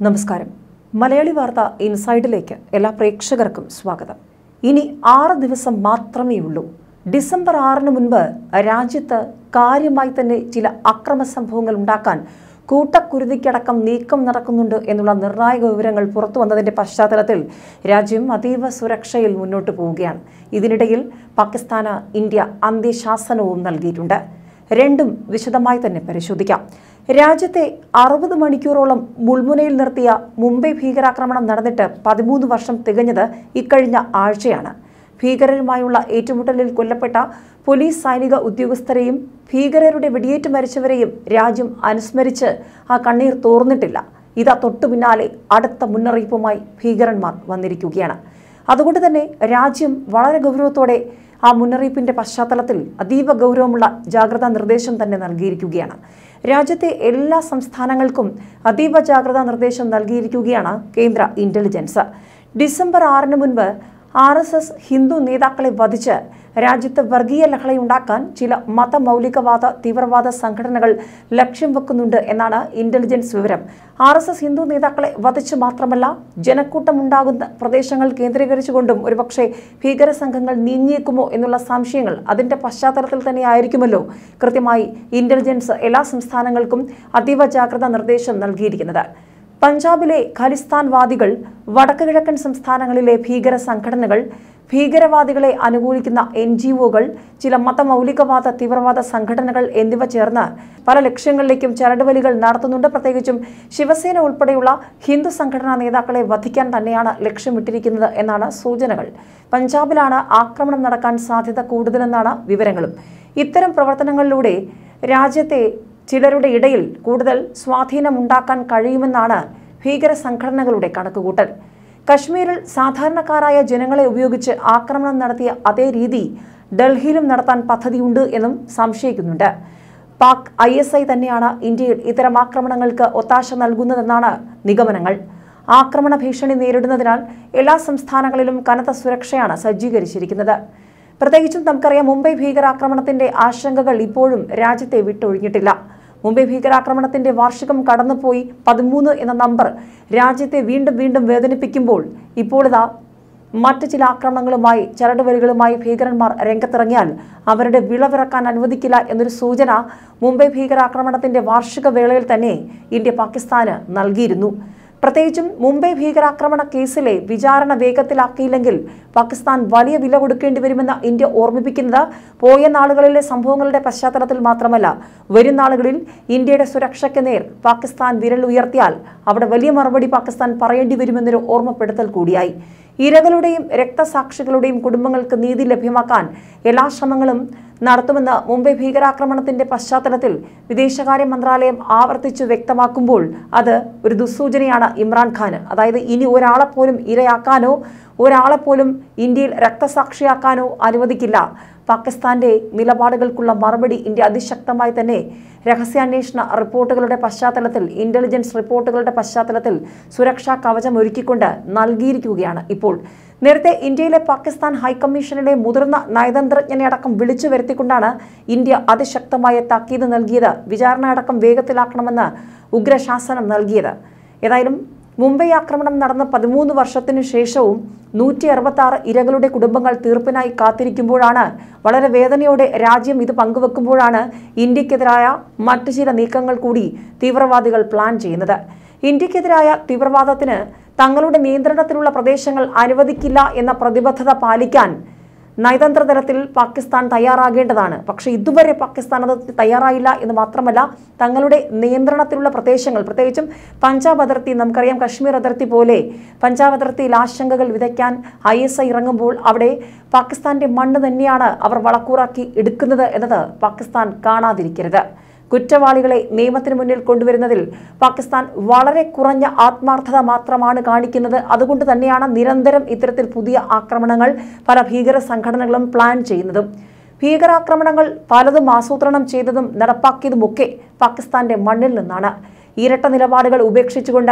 നമസ്കാരം മലയാളി വാർത്ത ഇൻസൈഡിലേക്ക് എല്ലാ പ്രേക്ഷകർക്കും സ്വാഗതം ഇനി ആറ് ദിവസം മാത്രമേ ഉള്ളൂ ഡിസംബർ ആറിന് മുൻപ് രാജ്യത്ത് കാര്യമായി തന്നെ ചില അക്രമ സംഭവങ്ങൾ ഉണ്ടാക്കാൻ കൂട്ടക്കുരുതിക്കടക്കം നീക്കം നടക്കുന്നുണ്ട് എന്നുള്ള നിർണായക വിവരങ്ങൾ പുറത്തു വന്നതിന്റെ പശ്ചാത്തലത്തിൽ രാജ്യം അതീവ സുരക്ഷയിൽ മുന്നോട്ട് പോവുകയാണ് ഇതിനിടയിൽ പാകിസ്ഥാന് ഇന്ത്യ അന്ത്യശാസനവും നൽകിയിട്ടുണ്ട് രണ്ടും വിശദമായി തന്നെ പരിശോധിക്കാം രാജ്യത്തെ അറുപത് മണിക്കൂറോളം മുൾമുനയിൽ നിർത്തിയ മുംബൈ ഭീകരാക്രമണം നടന്നിട്ട് പതിമൂന്ന് വർഷം തികഞ്ഞത് ഇക്കഴിഞ്ഞ ആഴ്ചയാണ് ഭീകരരുമായുള്ള ഏറ്റുമുട്ടലിൽ കൊല്ലപ്പെട്ട പോലീസ് സൈനിക ഉദ്യോഗസ്ഥരെയും ഭീകരരുടെ വെടിയേറ്റ് മരിച്ചവരെയും രാജ്യം അനുസ്മരിച്ച് ആ കണ്ണീർ തോർന്നിട്ടില്ല ഇതാ തൊട്ടു പിന്നാലെ അടുത്ത മുന്നറിയിപ്പുമായി ഭീകരന്മാർ വന്നിരിക്കുകയാണ് അതുകൊണ്ട് തന്നെ രാജ്യം വളരെ ഗൗരവത്തോടെ ആ മുന്നറിയിപ്പിന്റെ പശ്ചാത്തലത്തിൽ അതീവ ഗൗരവമുള്ള ജാഗ്രതാ നിർദ്ദേശം തന്നെ നൽകിയിരിക്കുകയാണ് രാജ്യത്തെ എല്ലാ സംസ്ഥാനങ്ങൾക്കും അതീവ ജാഗ്രതാ നിർദ്ദേശം നൽകിയിരിക്കുകയാണ് കേന്ദ്ര ഇന്റലിജൻസ് ഡിസംബർ ആറിന് മുൻപ് ആർ എസ് എസ് ഹിന്ദു നേതാക്കളെ വധിച്ച് രാജ്യത്ത് വർഗീയ ലഹളയുണ്ടാക്കാൻ ചില മതമൗലികവാദ തീവ്രവാദ സംഘടനകൾ ലക്ഷ്യം വെക്കുന്നുണ്ട് എന്നാണ് ഇന്റലിജൻസ് വിവരം ആർ എസ് എസ് ഹിന്ദു നേതാക്കളെ വധിച്ചു മാത്രമല്ല ജനക്കൂട്ടമുണ്ടാകുന്ന പ്രദേശങ്ങൾ കേന്ദ്രീകരിച്ചുകൊണ്ടും ഒരുപക്ഷെ ഭീകര സംഘങ്ങൾ നീങ്ങിയേക്കുമോ എന്നുള്ള സംശയങ്ങൾ അതിന്റെ പശ്ചാത്തലത്തിൽ തന്നെ ആയിരിക്കുമല്ലോ കൃത്യമായി ഇന്റലിജൻസ് എല്ലാ സംസ്ഥാനങ്ങൾക്കും അതീവ ജാഗ്രതാ നിർദ്ദേശം നൽകിയിരിക്കുന്നത് പഞ്ചാബിലെ ഖലിസ്ഥാൻവാദികൾ വടക്ക് കിഴക്കൻ സംസ്ഥാനങ്ങളിലെ ഭീകര സംഘടനകൾ ഭീകരവാദികളെ അനുകൂലിക്കുന്ന എൻ ജി ഒകൾ ചില മതമൗലികവാദ തീവ്രവാദ സംഘടനകൾ എന്നിവ ചേർന്ന് പല ലക്ഷ്യങ്ങളിലേക്കും ചരടുവലികൾ നടത്തുന്നുണ്ട് പ്രത്യേകിച്ചും ശിവസേന ഉൾപ്പെടെയുള്ള ഹിന്ദു സംഘടനാ നേതാക്കളെ വധിക്കാൻ തന്നെയാണ് ലക്ഷ്യമിട്ടിരിക്കുന്നത് എന്നാണ് സൂചനകൾ പഞ്ചാബിലാണ് ആക്രമണം നടക്കാൻ സാധ്യത കൂടുതലെന്നാണ് വിവരങ്ങളും ഇത്തരം പ്രവർത്തനങ്ങളിലൂടെ രാജ്യത്തെ ചിലരുടെ ഇടയിൽ കൂടുതൽ സ്വാധീനമുണ്ടാക്കാൻ കഴിയുമെന്നാണ് ഭീകര സംഘടനകളുടെ കണക്കുകൂട്ടൽ കശ്മീരിൽ സാധാരണക്കാരായ ജനങ്ങളെ ഉപയോഗിച്ച് ആക്രമണം നടത്തിയ അതേ രീതി ഡൽഹിയിലും നടത്താൻ പദ്ധതിയുണ്ട് എന്നും സംശയിക്കുന്നുണ്ട് പാക് ഐ എസ് ഐ തന്നെയാണ് ഇന്ത്യയിൽ ഇത്തരം ആക്രമണങ്ങൾക്ക് ഒത്താശ നൽകുന്നതെന്നാണ് നിഗമനങ്ങൾ ആക്രമണ ഭീഷണി നേരിടുന്നതിനാൽ എല്ലാ സംസ്ഥാനങ്ങളിലും കനത്ത സുരക്ഷയാണ് സജ്ജീകരിച്ചിരിക്കുന്നത് പ്രത്യേകിച്ചും നമുക്കറിയാം മുംബൈ ഭീകരാക്രമണത്തിന്റെ ആശങ്കകൾ ഇപ്പോഴും രാജ്യത്തെ വിട്ടൊഴിഞ്ഞിട്ടില്ല മുംബൈ ഭീകരാക്രമണത്തിന്റെ വാർഷികം കടന്നുപോയി പതിമൂന്ന് എന്ന നമ്പർ രാജ്യത്തെ വീണ്ടും വീണ്ടും വേദനിപ്പിക്കുമ്പോൾ ഇപ്പോൾ ഇതാ മറ്റ് ചില ആക്രമണങ്ങളുമായി ചരടുവലികളുമായി ഭീകരന്മാർ രംഗത്തിറങ്ങിയാൽ അവരുടെ വിളവിറക്കാൻ അനുവദിക്കില്ല എന്നൊരു സൂചന മുംബൈ ഭീകരാക്രമണത്തിന്റെ വാർഷിക വേളയിൽ തന്നെ ഇന്ത്യ പാകിസ്ഥാന് നൽകിയിരുന്നു പ്രത്യേകിച്ചും മുംബൈ ഭീകരാക്രമണ കേസിലെ വിചാരണ വേഗത്തിലാക്കിയില്ലെങ്കിൽ പാകിസ്ഥാൻ വലിയ വില കൊടുക്കേണ്ടി വരുമെന്ന് ഇന്ത്യ ഓർമ്മിപ്പിക്കുന്നത് പോയ നാളുകളിലെ സംഭവങ്ങളുടെ പശ്ചാത്തലത്തിൽ മാത്രമല്ല വരും നാളുകളിൽ ഇന്ത്യയുടെ സുരക്ഷയ്ക്ക് നേർ പാകിസ്ഥാൻ വിരൽ ഉയർത്തിയാൽ അവിടെ വലിയ മറുപടി പാകിസ്ഥാൻ പറയേണ്ടി വരുമെന്നൊരു ഓർമ്മപ്പെടുത്തൽ കൂടിയായി ഇരകളുടെയും രക്തസാക്ഷികളുടെയും കുടുംബങ്ങൾക്ക് നീതി ലഭ്യമാക്കാൻ എല്ലാ ശ്രമങ്ങളും നടത്തുമെന്ന് മുംബൈ ഭീകരാക്രമണത്തിന്റെ പശ്ചാത്തലത്തിൽ വിദേശകാര്യ മന്ത്രാലയം ആവർത്തിച്ചു വ്യക്തമാക്കുമ്പോൾ അത് ഒരു ദുസ്സൂചനയാണ് ഇമ്രാൻഖാന് അതായത് ഇനി ഒരാളെ പോലും ഇരയാക്കാനോ ഒരാളെ പോലും ഇന്ത്യയിൽ രക്തസാക്ഷിയാക്കാനോ അനുവദിക്കില്ല പാകിസ്ഥാന്റെ നിലപാടുകൾക്കുള്ള മറുപടി ഇന്ത്യ അതിശക്തമായി തന്നെ രഹസ്യാന്വേഷണ റിപ്പോർട്ടുകളുടെ പശ്ചാത്തലത്തിൽ ഇന്റലിജൻസ് റിപ്പോർട്ടുകളുടെ പശ്ചാത്തലത്തിൽ സുരക്ഷാ കവചം ഒരുക്കിക്കൊണ്ട് നൽകിയിരിക്കുകയാണ് ഇപ്പോൾ നേരത്തെ ഇന്ത്യയിലെ പാകിസ്ഥാൻ ഹൈക്കമ്മീഷനിലെ മുതിർന്ന നയതന്ത്രജ്ഞനെ അടക്കം വിളിച്ചു വരുത്തിക്കൊണ്ടാണ് ഇന്ത്യ അതിശക്തമായ താക്കീത് നൽകിയത് വിചാരണ അടക്കം വേഗത്തിലാക്കണമെന്ന് ഉഗ്രശാസനം നൽകിയത് ഏതായാലും മുംബൈ ആക്രമണം നടന്ന പതിമൂന്ന് വർഷത്തിനു ശേഷവും നൂറ്റി അറുപത്തി ആറ് ഇരകളുടെ കുടുംബങ്ങൾ തീർപ്പിനായി കാത്തിരിക്കുമ്പോഴാണ് വളരെ വേദനയോടെ രാജ്യം ഇത് പങ്കുവെക്കുമ്പോഴാണ് ഇന്ത്യക്കെതിരായ മറ്റു ചില നീക്കങ്ങൾ കൂടി തീവ്രവാദികൾ പ്ലാൻ ചെയ്യുന്നത് ഇന്ത്യക്കെതിരായ തീവ്രവാദത്തിന് തങ്ങളുടെ നിയന്ത്രണത്തിലുള്ള പ്രദേശങ്ങൾ അനുവദിക്കില്ല എന്ന പ്രതിബദ്ധത പാലിക്കാൻ നയതന്ത്ര തലത്തിൽ പാകിസ്ഥാൻ തയ്യാറാകേണ്ടതാണ് പക്ഷേ ഇതുവരെ പാകിസ്ഥാൻ അത് തയ്യാറായില്ല എന്ന് മാത്രമല്ല തങ്ങളുടെ നിയന്ത്രണത്തിലുള്ള പ്രദേശങ്ങൾ പ്രത്യേകിച്ചും പഞ്ചാബ് അതിർത്തി നമുക്കറിയാം കശ്മീർ അതിർത്തി പോലെ പഞ്ചാബ് അതിർത്തിയിൽ ആശങ്കകൾ വിതയ്ക്കാൻ ഐ എസ് ഐ ഇറങ്ങുമ്പോൾ അവിടെ പാകിസ്ഥാന്റെ മണ്ണ് തന്നെയാണ് അവർ വളക്കൂറാക്കി എടുക്കുന്നത് എന്നത് പാകിസ്ഥാൻ കാണാതിരിക്കരുത് കുറ്റവാളികളെ നിയമത്തിന് മുന്നിൽ കൊണ്ടുവരുന്നതിൽ പാകിസ്ഥാൻ വളരെ കുറഞ്ഞ ആത്മാർത്ഥത മാത്രമാണ് കാണിക്കുന്നത് അതുകൊണ്ട് തന്നെയാണ് നിരന്തരം ഇത്തരത്തിൽ പുതിയ ആക്രമണങ്ങൾ പല ഭീകര സംഘടനകളും പ്ലാൻ ചെയ്യുന്നതും ഭീകരാക്രമണങ്ങൾ പലതും ആസൂത്രണം ചെയ്തതും നടപ്പാക്കിയതുമൊക്കെ പാകിസ്ഥാന്റെ മണ്ണിൽ നിന്നാണ് ഇരട്ട നിലപാടുകൾ ഉപേക്ഷിച്ചുകൊണ്ട്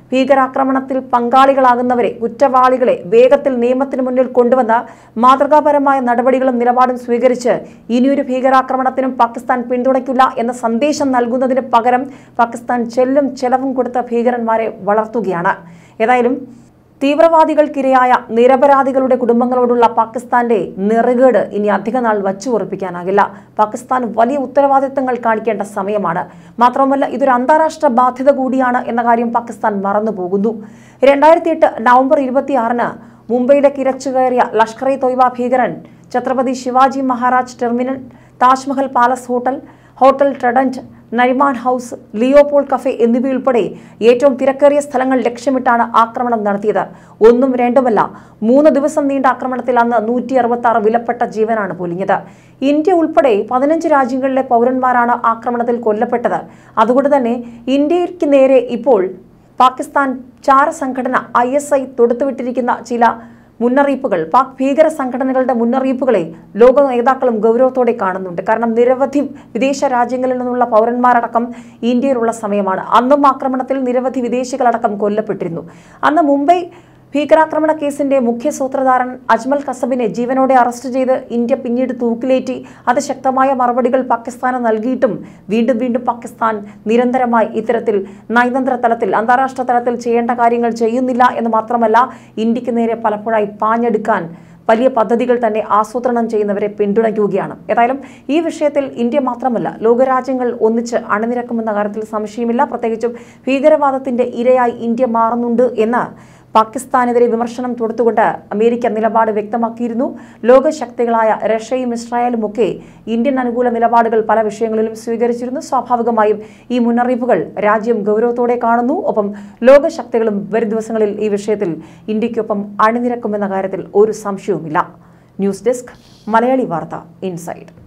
ഭീകരാക്രമണത്തിൽ പങ്കാളികളാകുന്നവരെ കുറ്റവാളികളെ വേഗത്തിൽ നിയമത്തിന് മുന്നിൽ കൊണ്ടുവന്ന് മാതൃകാപരമായ നടപടികളും നിലപാടും സ്വീകരിച്ച് ഇനിയൊരു ഭീകരാക്രമണത്തിനും പാകിസ്ഥാൻ പിന്തുണയ്ക്കില്ല എന്ന സന്ദേശം നൽകുന്നതിന് പകരം പാകിസ്ഥാൻ ചെല്ലും ചെലവും കൊടുത്ത ഭീകരന്മാരെ വളർത്തുകയാണ് ഏതായാലും തീവ്രവാദികൾക്കിരയായ നിരപരാധികളുടെ കുടുംബങ്ങളോടുള്ള പാകിസ്ഥാന്റെ നെറുകേട് ഇനി അധികനാൾ വച്ചു ഉറപ്പിക്കാനാകില്ല പാകിസ്ഥാൻ വലിയ ഉത്തരവാദിത്തങ്ങൾ കാണിക്കേണ്ട സമയമാണ് മാത്രമല്ല ഇതൊരു അന്താരാഷ്ട്ര ബാധ്യത കൂടിയാണ് എന്ന കാര്യം പാകിസ്ഥാൻ മറന്നുപോകുന്നു രണ്ടായിരത്തി എട്ട് നവംബർ ഇരുപത്തിയാറിന് മുംബൈയിലേക്ക് ഇരച്ചു കയറിയ ലഷ്കർ ഇ തൊയ്ബ ഭീകരൻ Chhatrapati Shivaji Maharaj terminal Taj Mahal palace hotel hotel Trident Nariman house Leopold cafe എന്നിവയുൾപ്പെടെ ഏറ്റവും തിരക്കേറിയ സ്ഥലങ്ങൾ ലക്ഷ്യമിട്ടാണ് ആക്രമണം നടത്തിയത് ഒന്നും രണ്ടുമല്ല മൂന്ന് ദിവസം നീണ്ട ആക്രമണത്തിൽ അന്ന് നൂറ്റി അറുപത്തി ആറ് വിലപ്പെട്ട ജീവനാണ് പൊലിഞ്ഞത് ഇന്ത്യ ഉൾപ്പെടെ പതിനഞ്ച് രാജ്യങ്ങളിലെ പൗരന്മാരാണ് ആക്രമണത്തിൽ കൊല്ലപ്പെട്ടത് അതുകൊണ്ട് തന്നെ ഇന്ത്യയ്ക്ക് നേരെ ഇപ്പോൾ പാകിസ്ഥാൻ ചാരസംഘടന ഐ എസ് ഐ തൊടുത്തുവിട്ടിരിക്കുന്ന ചില മുന്നറിയിപ്പുകൾ പാക് ഭീകര സംഘടനകളുടെ മുന്നറിയിപ്പുകളെ ലോക നേതാക്കളും ഗൗരവത്തോടെ കാണുന്നുണ്ട് കാരണം നിരവധി വിദേശ രാജ്യങ്ങളിൽ നിന്നുള്ള പൗരന്മാരടക്കം ഇന്ത്യയിലുള്ള സമയമാണ് അന്നും ആക്രമണത്തിൽ നിരവധി വിദേശികളടക്കം കൊല്ലപ്പെട്ടിരുന്നു അന്ന് മുംബൈ ഭീകരാക്രമണ കേസിന്റെ മുഖ്യ സൂത്രധാരൻ അജ്മൽ കസബിനെ ജീവനോടെ അറസ്റ്റ് ചെയ്ത് ഇന്ത്യ പിന്നീട് തൂക്കിലേറ്റി അതിശക്തമായ മറുപടികൾ പാകിസ്ഥാന് നൽകിയിട്ടും വീണ്ടും വീണ്ടും പാകിസ്ഥാൻ നിരന്തരമായി ഇത്തരത്തിൽ നയതന്ത്ര തലത്തിൽ അന്താരാഷ്ട്ര തലത്തിൽ ചെയ്യേണ്ട കാര്യങ്ങൾ ചെയ്യുന്നില്ല എന്ന് മാത്രമല്ല ഇന്ത്യക്ക് നേരെ പലപ്പോഴായി പാഞ്ഞെടുക്കാൻ വലിയ പദ്ധതികൾ തന്നെ ആസൂത്രണം ചെയ്യുന്നവരെ പിന്തുണയ്ക്കുകയാണ് ഏതായാലും ഈ വിഷയത്തിൽ ഇന്ത്യ മാത്രമല്ല ലോകരാജ്യങ്ങൾ ഒന്നിച്ച് അണിനിരക്കുമെന്ന കാര്യത്തിൽ സംശയമില്ല പ്രത്യേകിച്ചും ഭീകരവാദത്തിന്റെ ഇരയായി ഇന്ത്യ മാറുന്നുണ്ട് എന്ന് പാകിസ്ഥാനെതിരെ വിമർശനം തൊടുത്തുകൊണ്ട് അമേരിക്ക നിലപാട് വ്യക്തമാക്കിയിരുന്നു ലോകശക്തികളായ റഷ്യയും ഇസ്രായേലും ഒക്കെ ഇന്ത്യൻ അനുകൂല നിലപാടുകൾ പല വിഷയങ്ങളിലും സ്വീകരിച്ചിരുന്നു സ്വാഭാവികമായും ഈ മുന്നറിയിപ്പുകൾ രാജ്യം ഗൗരവത്തോടെ കാണുന്നു ഒപ്പം ലോകശക്തികളും വരും ദിവസങ്ങളിൽ ഈ വിഷയത്തിൽ ഇന്ത്യക്കൊപ്പം അണിനിരക്കുമെന്ന കാര്യത്തിൽ ഒരു സംശയവുമില്ല ന്യൂസ് ഡെസ്ക് മലയാളി വാർത്ത ഇൻസൈഡ്